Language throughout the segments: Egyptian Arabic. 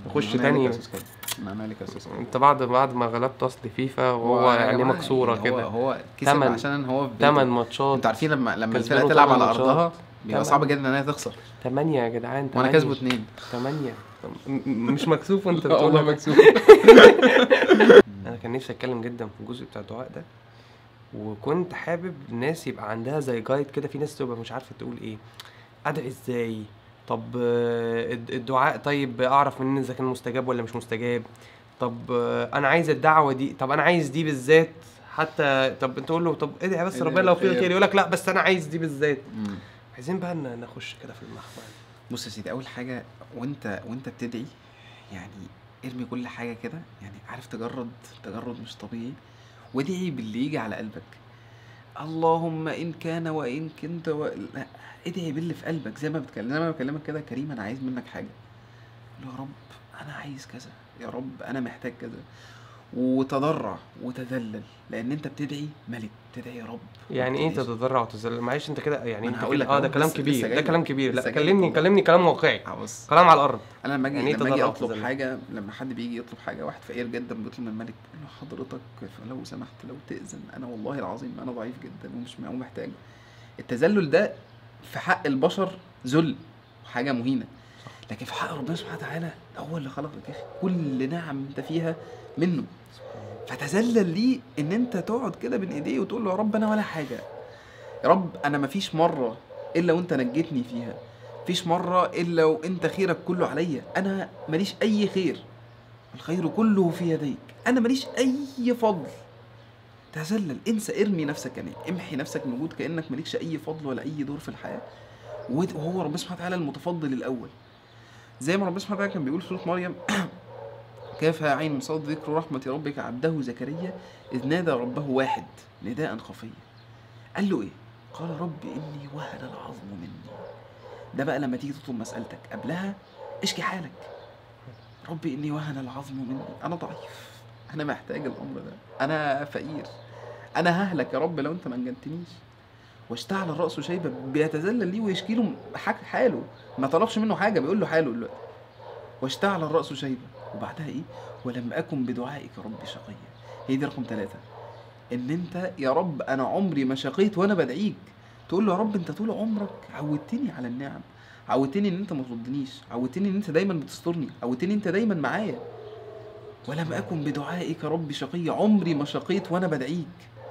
نخش أنا مالك تاني يا أستاذ خالد؟ انا مالك يا استاذ خالد؟ انت بعد بعد ما غلبت اصل فيفا وهو يا يعني جماعة مكسوره هو كده هو كسب تمن- عشان هو في بيته. تمن ماتشات انتوا عارفين لما لما كسبانه الفرقه تلعب تمن على ماتشات. ارضها بيبقى تمن. صعب جدا ان هي تخسر تمانية يا جدعان وانا تمانية. كسبه اتنين تمانية م- م- مش مكسوف وانت والله بتقول مكسوف انا كان نفسي اتكلم جدا في الجزء بتاع الدعاء ده وكنت حابب الناس يبقى عندها زي جايد كده في ناس تبقى مش عارفه تقول ايه ادعي ازاي طب آه، الد- الدعاء طيب اعرف منين اذا كان مستجاب ولا مش مستجاب طب آه، انا عايز الدعوه دي طب انا عايز دي بالذات حتى طب انت تقول له طب ادعي بس ادعي ربنا لو فيه بالخير. الخير يقول لك لا بس انا عايز دي بالذات مم. عايزين بقى ن- نخش كده في المحور بص يا سيدي اول حاجه وانت وانت بتدعي يعني ارمي كل حاجه كده يعني عارف تجرد تجرد مش طبيعي وادعي باللي يجي على قلبك اللهم ان كان وان كنت و... لا ادعي باللي في قلبك زي ما بتكلم زي ما بكلمك كده كريم انا عايز منك حاجه قول له يا رب انا عايز كذا يا رب انا محتاج كذا وتضرع وتذلل لان انت بتدعي ملك بتدعي يا رب يعني ايه بتدعي- تتضرع وتذلل معلش انت كده يعني ما أنا انت هقول كده لك اه أهو، ده كلام لسه- لسه كبير جاي ده لك. كلام كبير لا لسه جاي كلمني لك. كلمني كلام واقعي آه، بص كلام على الارض انا لما اجي يعني إيه لما اجي تضرع اطلب وتذلل؟ حاجه لما حد بيجي يطلب حاجه واحد فقير جدا بيطلب من الملك بيقول له حضرتك لو سمحت لو تاذن انا والله العظيم انا ضعيف جدا ومش ومحتاج التذلل ده في حق البشر ذل وحاجه مهينه لكن في حق ربنا سبحانه وتعالى هو اللي خلقك يا اخي كل نعم انت فيها منه فتذلل ليه ان انت تقعد كده بين ايديه وتقول له يا رب انا ولا حاجه يا رب انا مفيش مره الا وانت نجيتني فيها مفيش مره الا وانت خيرك كله عليا انا ماليش اي خير الخير كله في يديك انا ماليش اي فضل تذلل انسى ارمي نفسك يعني امحي نفسك من وجود كانك مالكش اي فضل ولا اي دور في الحياه ود- وهو ربنا سبحانه وتعالى المتفضل الاول زي ما ربنا سبحانه وتعالى كان بيقول في سوره مريم كافها عين صاد ذكر رحمة ربك عبده زكريا إذ نادى ربه واحد نداء خفيا قال له إيه؟ قال رب إني وهن العظم مني ده بقى لما تيجي تطلب مسألتك قبلها اشكي حالك رب إني وهن العظم مني أنا ضعيف أنا محتاج الأمر ده أنا فقير أنا ههلك يا رب لو أنت ما نجنتنيش واشتعل الرأس شيبة بيتذلل ليه ويشكي له حاج- حاله ما طلبش منه حاجة بيقول له حاله دلوقتي واشتعل الرأس شيبة وبعدها ايه ولم أكن بدعائك ربي شقيا هي دي رقم ثلاثة ان انت يا رب انا عمري ما شقيت وانا بدعيك تقول له يا رب انت طول عمرك عودتني على النعم عودتني ان انت ما تردنيش عودتني ان انت دايما بتسترني عودتني انت دايما معايا ولم اكن بدعائك ربي شقيا عمري ما شقيت وانا بدعيك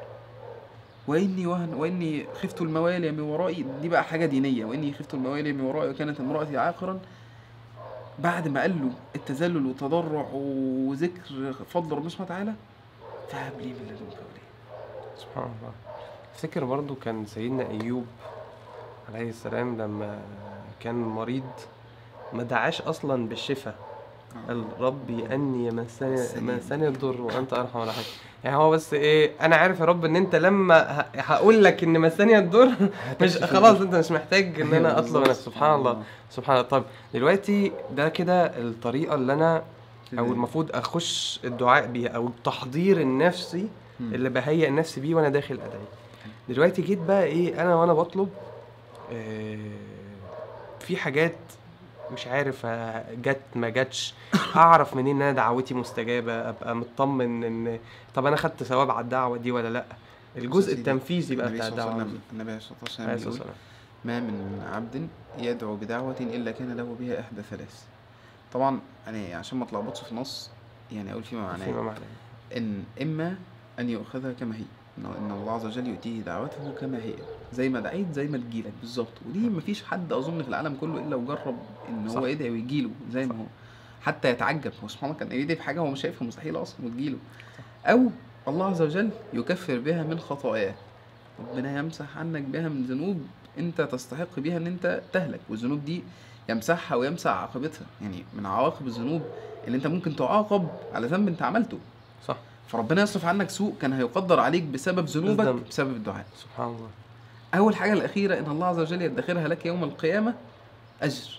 واني وهن واني خفت الموالي من ورائي دي بقى حاجه دينيه واني خفت الموالي من ورائي وكانت امراتي عاقرا بعد ما قال له التذلل والتضرع وذكر فضل ربنا سبحانه وتعالى فهب لي من لدنك وليا سبحان الله افتكر برضو كان سيدنا ايوب عليه السلام لما كان مريض ما دعاش اصلا بالشفاء قال ربي اني مسني مسني مسني الضر وانت ارحم الراحمين يعني هو بس ايه انا عارف يا رب ان انت لما ه- هقول لك ان مسني الضر مش هتكشف خلاص الضر. انت مش محتاج ان انا اطلب منك سبحان الله سبحان الله طب دلوقتي ده كده الطريقه اللي انا او المفروض اخش الدعاء بيها او التحضير النفسي مم. اللي بهيئ نفسي بيه وانا داخل ادعي دلوقتي جيت بقى ايه انا وانا بطلب آه في حاجات مش عارف آه، جت ما جاتش اعرف منين ان انا دعوتي مستجابه ابقى مطمن ان طب انا خدت ثواب على الدعوه دي ولا لا الجزء سيدي، التنفيذي بقى النبي بتاع صلى الله عليه الدعوه وسلم- النبي صلى الله عليه عليه وسلم الصلاة بيقول والسلام. ما من عبد يدعو بدعوة إلا كان له بها إحدى ثلاث طبعا يعني عشان ما اتلخبطش في النص يعني أقول فيما معناه فيما معناه إن إما أن يؤخذها كما هي إن إن الله عز وجل يؤتيه دعوته كما هي زي ما دعيت زي ما تجيلك بالظبط ودي مفيش حد أظن في العالم كله إلا وجرب إن صح. هو يدعي ويجيله زي ما صح. هو حتى يتعجب هو سبحان الله كان يدعي في حاجة هو مش شايفها مستحيل أصلا وتجيله أو الله عز وجل يكفر بها من خطاياه ربنا يمسح عنك بها من ذنوب انت تستحق بيها ان انت تهلك والذنوب دي يمسحها ويمسح عاقبتها يعني من عواقب الذنوب ان انت ممكن تعاقب على ذنب انت عملته صح فربنا يصرف عنك سوء كان هيقدر عليك بسبب ذنوبك بالذنب. بسبب الدعاء سبحان الله اول حاجه الاخيره ان الله عز وجل يدخرها لك يوم القيامه اجر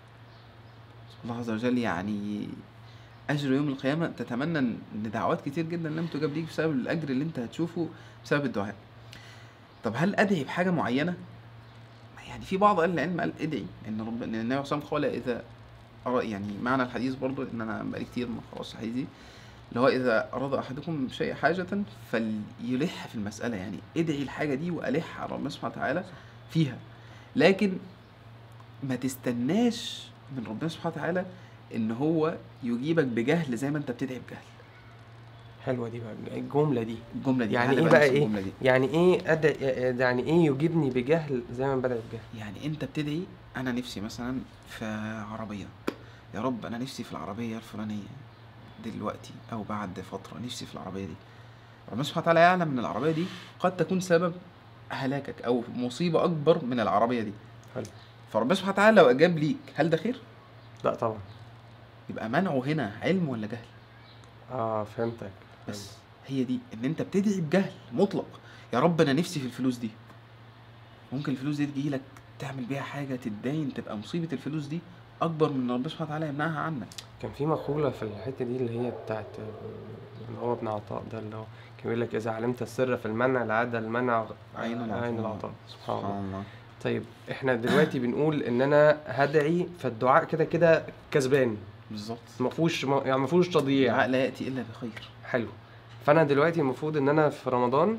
الله عز وجل يعني اجر يوم القيامه تتمنى ان دعوات كتير جدا لم تجاب ليك بسبب الاجر اللي انت هتشوفه بسبب الدعاء طب هل ادعي بحاجه معينه يعني في بعض اهل العلم قال ادعي ان رب ان النبي صلى الله عليه وسلم قال اذا أرى يعني معنى الحديث برضو ان انا بقالي كتير ما خلاص الحديث دي اللي هو اذا اراد احدكم شيء حاجة فليلح في المسألة يعني ادعي الحاجة دي والح على ربنا سبحانه وتعالى فيها لكن ما تستناش من ربنا سبحانه وتعالى ان هو يجيبك بجهل زي ما انت بتدعي بجهل حلوه دي بقى الجمله دي الجملة دي يعني خلي ايه بالك بقى من ايه الجملة دي يعني ايه أدع... يعني ايه يجيبني بجهل زي ما بدأ بجهل يعني انت بتدعي انا نفسي مثلا في عربية يا رب انا نفسي في العربية الفلانية دلوقتي او بعد فترة نفسي في العربية دي ربنا سبحانه وتعالى يعلم ان العربية دي قد تكون سبب هلاكك او مصيبة اكبر من العربية دي حلو فربنا سبحانه وتعالى لو اجاب ليك هل ده خير لا طبعا يبقى منعه هنا علم ولا جهل اه فهمتك بس هي دي ان انت بتدعي بجهل مطلق يا رب انا نفسي في الفلوس دي ممكن الفلوس دي تجيلك تعمل بيها حاجة تتدين تبقى مصيبة الفلوس دي اكبر من ان ربنا سبحانه وتعالى يمنعها عنك كان في مقولة في الحتة دي اللي هي بتاعت آه، اللي هو ابن عطاء ده اللي هو كان بيقول لك إذا علمت السر في المنع لعاد المنع عين العطاء. عين العطاء سبحان الله الله طيب احنا دلوقتي بنقول ان انا هدعي فالدعاء كده كده كسبان بالظبط ما فيهوش ما- يعني ما فيهوش تضييع الدعاء لا ياتي الا بخير حلو فانا دلوقتي المفروض ان انا في رمضان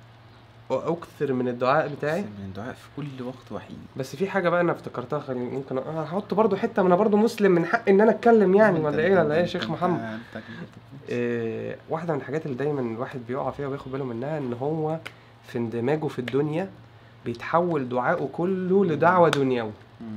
اكثر من الدعاء بتاعي من الدعاء في كل وقت وحين بس في حاجه بقى انا افتكرتها خلي ممكن أ- هحط برضو حته ما انا برضو مسلم من حق ان انا اتكلم يعني أنت- ولا ايه أنت- ولا ايه يا أنت- شيخ أنت- محمد أنت- أنت- إيه واحده من الحاجات اللي دايما الواحد بيقع فيها وبياخد باله منها ان هو في اندماجه في الدنيا بيتحول دعائه كله لدعوه دنيوي مم.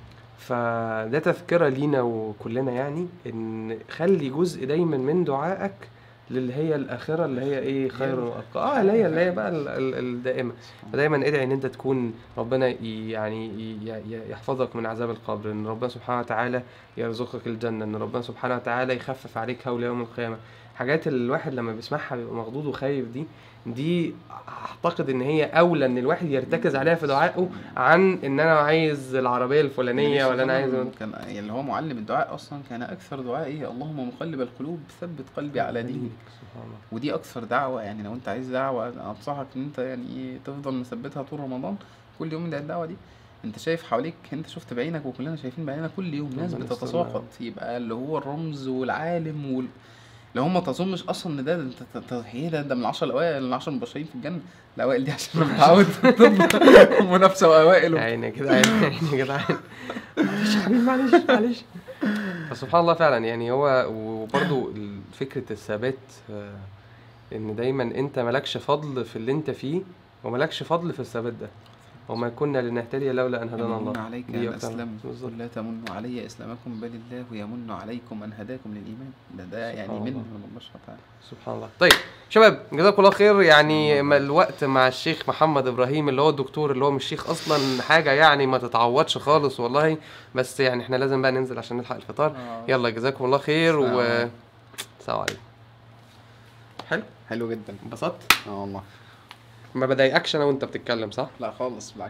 فده تذكرة لينا وكلنا يعني ان خلي جزء دايما من دعائك للي هي الآخرة اللي هي ايه خير وأبقى اه اللي هي اللي هي بقى ال- ال- الدائمة فدايما ادعي ان انت تكون ربنا ي- يعني ي- ي- يحفظك من عذاب القبر ان ربنا سبحانه وتعالى يرزقك الجنة ان ربنا سبحانه وتعالى يخفف عليك هول يوم القيامة حاجات اللي الواحد لما بيسمعها بيبقى مخضوض وخايف دي دي اعتقد ان هي اولى ان الواحد يرتكز عليها في دعائه عن ان انا عايز العربيه الفلانيه ولا انا عايز كان يعني اللي هو معلم الدعاء اصلا كان اكثر دعاء ايه اللهم مقلب القلوب ثبت قلبي على دينك سبحان الله ودي اكثر دعوه يعني لو انت عايز دعوه أنا انصحك ان انت يعني ايه تفضل مثبتها طول رمضان كل يوم ادعي الدعوه دي انت شايف حواليك انت شفت بعينك وكلنا شايفين بعيننا كل يوم ناس ربنا بتتساقط يبقى اللي هو الرمز والعالم وال... لو هم ما تظنش اصلا ان ده ده انت ت- ت- ايه ده ده من العشر الاوائل من العشر المبشرين في الجنه الاوائل دي عشان انا متعود تفضل منافسه واوائل يا عيني يا جدعان يا عيني يا جدعان معلش يا حبيبي معلش معلش فسبحان الله فعلا يعني هو وبرضو فكرة الثبات آه، ان دايما انت مالكش فضل في اللي انت فيه ومالكش فضل في الثبات ده وما كنا لنهتدي لولا ان هدانا يمن الله عليك دي ان أكتر- اسلموا بالظبط. قل لا تمنوا علي اسلامكم بل الله يمن عليكم ان هداكم للايمان ده ده يعني سبحان من الله. من الله سبحانه وتعالى سبحان الله طيب شباب جزاكم الله خير يعني ما الوقت مع الشيخ محمد ابراهيم اللي هو الدكتور اللي هو مش شيخ اصلا حاجه يعني ما تتعوضش خالص والله بس يعني احنا لازم بقى ننزل عشان نلحق الفطار يلا جزاكم الله خير و السلام السلام عليكم حلو حلو جدا انبسطت اه والله ما بضايقكش انا وانت بتتكلم صح لا خالص بالعكس